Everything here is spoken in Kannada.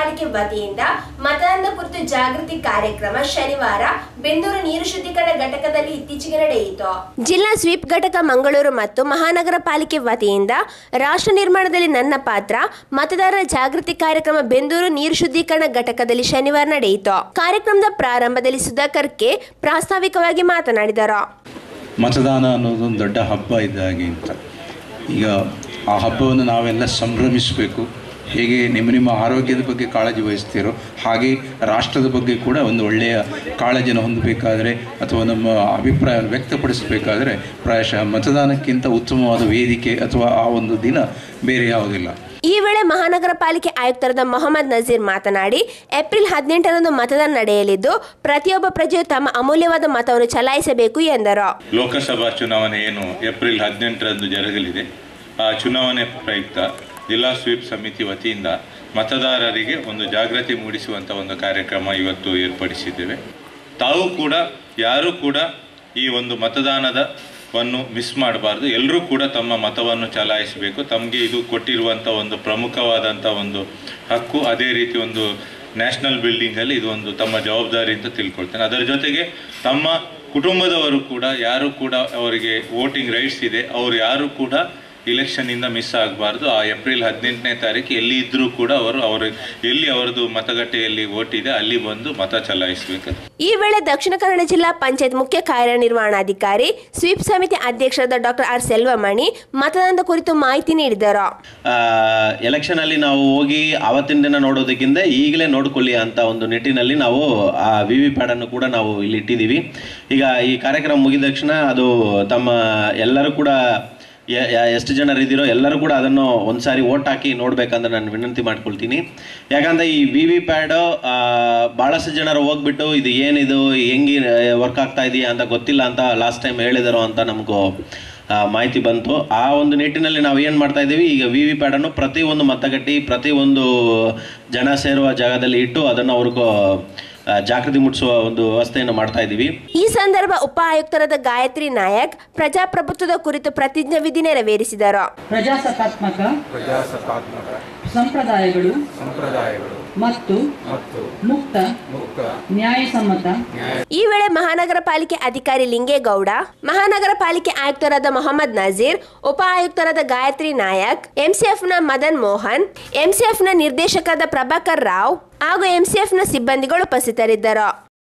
ಪಾಲಿಕೆ ವತಿಯಿಂದ ಮತದಾನದ ಕುರಿತು ಜಾಗೃತಿ ಕಾರ್ಯಕ್ರಮ ಶನಿವಾರ ಬೆಂದೂರು ನೀರು ಶುದ್ಧೀಕರಣ ಘಟಕದಲ್ಲಿ ಇತ್ತೀಚೆಗೆ ನಡೆಯಿತು ಜಿಲ್ಲಾ ಸ್ವೀಪ್ ಘಟಕ ಮಂಗಳೂರು ಮತ್ತು ಮಹಾನಗರ ಪಾಲಿಕೆ ವತಿಯಿಂದ ರಾಷ್ಟ್ರ ನಿರ್ಮಾಣದಲ್ಲಿ ನನ್ನ ಪಾತ್ರ ಮತದಾರರ ಜಾಗೃತಿ ಕಾರ್ಯಕ್ರಮ ಬೆಂದೂರು ನೀರು ಶುದ್ಧೀಕರಣ ಘಟಕದಲ್ಲಿ ಶನಿವಾರ ನಡೆಯಿತು ಕಾರ್ಯಕ್ರಮದ ಪ್ರಾರಂಭದಲ್ಲಿ ಸುಧಾಕರ್ ಕೆ ಪ್ರಾಸ್ತಾವಿಕವಾಗಿ ಮಾತನಾಡಿದರು ಮತದಾನ ಅನ್ನೋದು ಒಂದು ದೊಡ್ಡ ಹಬ್ಬ ಇದ್ದಾಗೆ ಅಂತ ಈಗ ಆ ಹಬ್ಬವನ್ನು ನಾವೆಲ್ಲ ಸಂಭ್ರಮಿಸಬೇಕು ಹೇಗೆ ನಿಮ್ಮ ನಿಮ್ಮ ಆರೋಗ್ಯದ ಬಗ್ಗೆ ಕಾಳಜಿ ವಹಿಸ್ತೀರೋ ಹಾಗೆ ರಾಷ್ಟ್ರದ ಬಗ್ಗೆ ಕೂಡ ಒಂದು ಒಳ್ಳೆಯ ಕಾಳಜಿಯನ್ನು ಹೊಂದಬೇಕಾದರೆ ಅಥವಾ ನಮ್ಮ ಅಭಿಪ್ರಾಯ ವ್ಯಕ್ತಪಡಿಸಬೇಕಾದರೆ ಪ್ರಾಯಶಃ ಮತದಾನಕ್ಕಿಂತ ಉತ್ತಮವಾದ ವೇದಿಕೆ ಅಥವಾ ಆ ಒಂದು ದಿನ ಬೇರೆ ಯಾವುದಿಲ್ಲ ಈ ವೇಳೆ ಮಹಾನಗರ ಪಾಲಿಕೆ ಆಯುಕ್ತರಾದ ಮೊಹಮ್ಮದ್ ನಜೀರ್ ಮಾತನಾಡಿ ಏಪ್ರಿಲ್ ಹದಿನೆಂಟರಂದು ಮತದಾನ ನಡೆಯಲಿದ್ದು ಪ್ರತಿಯೊಬ್ಬ ಪ್ರಜೆಯು ತಮ್ಮ ಅಮೂಲ್ಯವಾದ ಮತವನ್ನು ಚಲಾಯಿಸಬೇಕು ಎಂದರು ಲೋಕಸಭಾ ಚುನಾವಣೆ ಏನು ಏಪ್ರಿಲ್ ಹದಿನೆಂಟರಂದು ಜರುಗಲಿದೆ ಆ ಚುನಾವಣೆ ಪ್ರಯುಕ್ತ ಜಿಲ್ಲಾ ಸ್ವೀಪ್ ಸಮಿತಿ ವತಿಯಿಂದ ಮತದಾರರಿಗೆ ಒಂದು ಜಾಗೃತಿ ಮೂಡಿಸುವಂಥ ಒಂದು ಕಾರ್ಯಕ್ರಮ ಇವತ್ತು ಏರ್ಪಡಿಸಿದ್ದೇವೆ ತಾವು ಕೂಡ ಯಾರೂ ಕೂಡ ಈ ಒಂದು ಮತದಾನದ ವನ್ನು ಮಿಸ್ ಮಾಡಬಾರ್ದು ಎಲ್ಲರೂ ಕೂಡ ತಮ್ಮ ಮತವನ್ನು ಚಲಾಯಿಸಬೇಕು ತಮಗೆ ಇದು ಕೊಟ್ಟಿರುವಂಥ ಒಂದು ಪ್ರಮುಖವಾದಂಥ ಒಂದು ಹಕ್ಕು ಅದೇ ರೀತಿ ಒಂದು ನ್ಯಾಷನಲ್ ಬಿಲ್ಡಿಂಗಲ್ಲಿ ಇದು ಒಂದು ತಮ್ಮ ಜವಾಬ್ದಾರಿ ಅಂತ ತಿಳ್ಕೊಳ್ತೇನೆ ಅದರ ಜೊತೆಗೆ ತಮ್ಮ ಕುಟುಂಬದವರು ಕೂಡ ಯಾರು ಕೂಡ ಅವರಿಗೆ ವೋಟಿಂಗ್ ರೈಟ್ಸ್ ಇದೆ ಅವರು ಯಾರು ಕೂಡ ಇಲೆಕ್ಷನ್ನಿಂದ ಮಿಸ್ ಆಗಬಾರ್ದು ಆ ಏಪ್ರಿಲ್ ಹದಿನೆಂಟನೇ ತಾರೀಕು ಎಲ್ಲಿ ಇದ್ದರೂ ಕೂಡ ಅವರು ಅವರು ಎಲ್ಲಿ ಅವರದು ಮತಗಟ್ಟೆಯಲ್ಲಿ ವೋಟ್ ಇದೆ ಅಲ್ಲಿ ಬಂದು ಮತ ಚಲಾಯಿಸಬೇಕು ಈ ವೇಳೆ ದಕ್ಷಿಣ ಕನ್ನಡ ಜಿಲ್ಲಾ ಪಂಚಾಯತ್ ಮುಖ್ಯ ಕಾರ್ಯನಿರ್ವಹಣಾಧಿಕಾರಿ ಸ್ವೀಪ್ ಸಮಿತಿ ಅಧ್ಯಕ್ಷರಾದ ಡಾಕ್ಟರ್ ಆರ್ ಸೆಲ್ವಮಣಿ ಮತದಾನದ ಕುರಿತು ಮಾಹಿತಿ ನೀಡಿದರು ಎಲೆಕ್ಷನ್ ಅಲ್ಲಿ ನಾವು ಹೋಗಿ ಆವತ್ತಿನ ದಿನ ನೋಡೋದಕ್ಕಿಂತ ಈಗಲೇ ನೋಡ್ಕೊಳ್ಳಿ ಅಂತ ಒಂದು ನಿಟ್ಟಿನಲ್ಲಿ ನಾವು ಆ ವಿ ವಿ ಪ್ಯಾಡ್ ಅನ್ನು ಕೂಡ ನಾವು ಇಲ್ಲಿ ಇಟ್ಟಿದ್ದೀವಿ ಈಗ ಈ ಕಾರ್ಯಕ್ರಮ ಮುಗಿದ ತಕ್ಷಣ ಅದು ತಮ್ಮ ಎಲ್ಲರೂ ಕೂಡ ಎ- ಯ- ಎಷ್ಟು ಜನರು ಇದ್ದೀರೋ ಎಲ್ಲರೂ ಕೂಡ ಅದನ್ನು ಒಂದ್ಸಾರಿ ಓಟ್ ಹಾಕಿ ನೋಡ್ಬೇಕಂತ ನಾನು ವಿನಂತಿ ಮಾಡ್ಕೊಳ್ತೀನಿ ಯಾಕಂದ್ರೆ ಈ ವಿ ವಿ ಪ್ಯಾಡ್ ಬಹಳಷ್ಟು ಜನರು ಹೋಗ್ಬಿಟ್ಟು ಇದು ಏನಿದು ಹೆಂಗೆ ವರ್ಕ್ ಆಗ್ತಾ ಇದೆಯಾ ಅಂತ ಗೊತ್ತಿಲ್ಲ ಅಂತ ಲಾಸ್ಟ್ ಟೈಮ್ ಹೇಳಿದರು ಅಂತ ನಮಗೂ ಆ, ಮಾಹಿತಿ ಬಂತು ಆ ಒಂದು ನಿಟ್ಟಿನಲ್ಲಿ ನಾವು ಏನು ಮಾಡ್ತಾ ಇದ್ದೀವಿ ಈಗ ವಿ ವಿ ಪ್ಯಾಡನ್ನು ಪ್ರತಿ ಒಂದು ಮತಗಟ್ಟೆ ಪ್ರತಿ ಒಂದು ಜನ ಸೇರುವ ಜಾಗದಲ್ಲಿ ಇಟ್ಟು ಅದನ್ನು ಅವ್ರಿಗೂ ಆ, ಜಾಗೃತಿ ಮೂಡಿಸುವ ಒಂದು ವ್ಯವಸ್ಥೆಯನ್ನು ಮಾಡ್ತಾ ಇದ್ದೀವಿ ಈ ಸಂದರ್ಭ ಉಪ ಆಯುಕ್ತರಾದ ಗಾಯತ್ರಿ ನಾಯಕ್ ಪ್ರಜಾಪ್ರಭುತ್ವದ ಕುರಿತು ಪ್ರತಿಜ್ಞಾ ವಿಧಿ ನೆರವೇರಿಸಿದರು ಪ್ರಜಾಸತ್ತಾತ್ಮಕ ಪ್ರಜಾಸತ್ತಾತ್ಮಕ ಸಂಪ್ರದಾಯಗಳು ಸಂಪ್ರದಾಯಗಳು ಮತ್ತು ಮತ್ತು ಮುಕ್ತ ಮುಕ್ತ ನ್ಯಾಯಸಮ್ಮತ ಈ ವೇಳೆ ಮಹಾನಗರ ಪಾಲಿಕೆ ಅಧಿಕಾರಿ ಲಿಂಗೇಗೌಡ ಮಹಾನಗರ ಪಾಲಿಕೆ ಆಯುಕ್ತರಾದ ಮೊಹಮ್ಮದ್ ನಜೀರ್ ಉಪ ಆಯುಕ್ತರಾದ ಗಾಯತ್ರಿ ನಾಯಕ್ ಎಂಸಿಎಫ್ನ ಮದನ್ ಮೋಹನ್ ಎಂಸಿಎಫ್ನ ನಿರ್ದೇಶಕರಾದ ಪ್ರಭಾಕರ್ ರಾವ್ ಹಾಗೂ ಎಂಸಿಎಫ್ನ ಸಿಬ್ಬಂದಿಗಳು ಉಪಸ್ಥಿತರಿದ್ದರು